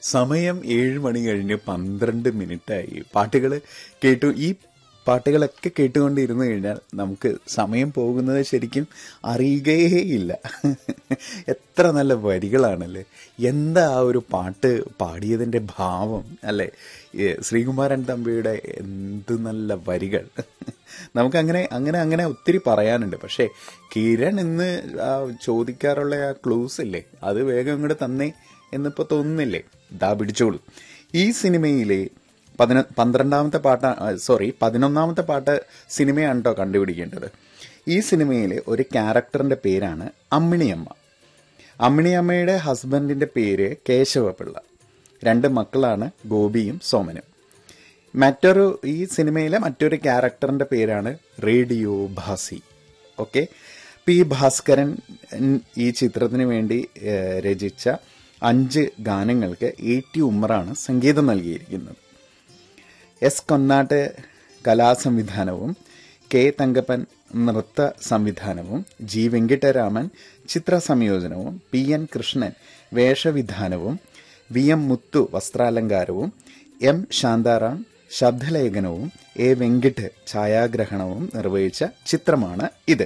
സമയം ഏഴ് മണി കഴിഞ്ഞ് പന്ത്രണ്ട് മിനിറ്റായി പാട്ടുകൾ കേട്ടു ഈ പാട്ടുകളൊക്കെ കേട്ടുകൊണ്ടിരുന്നു കഴിഞ്ഞാൽ നമുക്ക് സമയം പോകുന്നത് ശരിക്കും അറിയുകയേ ഇല്ല എത്ര നല്ല വരികളാണല്ലേ എന്താ ആ ഒരു പാട്ട് പാടിയതിൻ്റെ ഭാവം അല്ലേ ഏ, ശ്രീകുമാരൻ തമ്പിയുടെ എന്ത് നല്ല വരികൾ നമുക്ക് അങ്ങനെ അങ്ങനെ അങ്ങനെ ഒത്തിരി പറയാനുണ്ട് പക്ഷേ കിരൺ ഇന്ന് ആ ചോദിക്കാറുള്ള ആ ക്ലൂസ് ഇല്ലേ അത് വേഗം ഇങ്ങോട്ട് തന്നേ എന്നിപ്പോൾ തോന്നുന്നില്ലേ ഇതാ പിടിച്ചോളൂ ഈ സിനിമയിലെ പതിന പന്ത്രണ്ടാമത്തെ പാട്ട സോറി പതിനൊന്നാമത്തെ പാട്ട് സിനിമയാണ് കേട്ടോ കണ്ടുപിടിക്കേണ്ടത് ഈ സിനിമയിലെ ഒരു ക്യാരക്ടറിന്റെ പേരാണ് അമ്മിണിയമ്മ അമ്മിണിയമ്മയുടെ ഹസ്ബൻഡിന്റെ പേര് കേശവപിള്ള രണ്ട് മക്കളാണ് ഗോപിയും സോമനും മറ്റൊരു ഈ സിനിമയിലെ മറ്റൊരു ക്യാരക്ടറിന്റെ പേരാണ് radio Bhasi okay P Bhaskaran ഉം, ഈ ചിത്രത്തിന് വേണ്ടി ഏഹ്, രചിച്ച അഞ്ച് ഗാനങ്ങൾക്ക് എ ടി ഉമ്മറാണ് സംഗീതം നൽകിയിരിക്കുന്നത് എസ് കൊന്നാട്ട് കലാസംവിധാനവും കെ തങ്കപ്പൻ നൃത്ത സംവിധാനവും ജി വെങ്കിട്ടരാമൻ ചിത്ര സംയോജനവും പി എൻ കൃഷ്ണൻ വേഷവിധാനവും വി എം മുത്തു വസ്ത്രാലങ്കാരവും എം ശാന്താറാം ശബ്ദലേഖനവും എ വെങ്കിട്ട് ഛായാഗ്രഹണവും നിർവഹിച്ച ചിത്രമാണ് ഇത്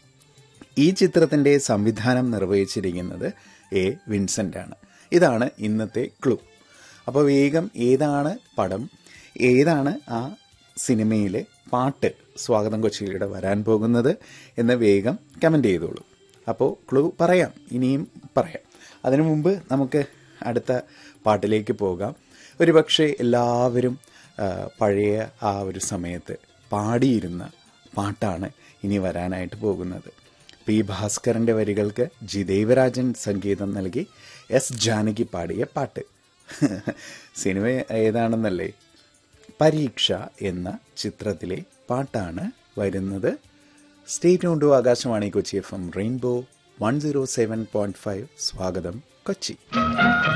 ഈ ചിത്രത്തിന്റെ സംവിധാനം നിർവഹിച്ചിരിക്കുന്നത് എ വിൻസെന്റ് ആണ് ഇതാണ് ഇന്നത്തെ ക്ലൂ അപ്പോൾ വേഗം ഏതാണ് പടം ഏതാണ് ആ സിനിമയിലെ പാട്ട് സ്വാഗതം കൊച്ചിയിലൂടെ വരാൻ പോകുന്നത് എന്ന് വേഗം കമന്റ് ചെയ്തോളൂ അപ്പോൾ ക്ലൂ പറയാം ഇനിയും പറയാം അതിനു മുമ്പ് നമുക്ക് അടുത്ത പാട്ടിലേക്ക് പോകാം ഒരുപക്ഷെ എല്ലാവരും ആ, പഴയ ആ ഒരു സമയത്ത് പാടിയിരുന്ന പാട്ടാണ് ഇനി വരാനായിട്ട് പോകുന്നത് പി ഭാസ്കരന്റെ വരികൾക്ക് ജി ദേവരാജൻ സംഗീതം നൽകി എസ് ജാനകി പാടിയ പാട്ട് സിനിമ ഏതാണെന്നല്ലേ പരീക്ഷ എന്ന ചിത്രത്തിലെ പാട്ടാണ് വരുന്നത് stay tuned to Akashvani Kochi F M rainbow one zero seven point five സ്വാഗതം കൊച്ചി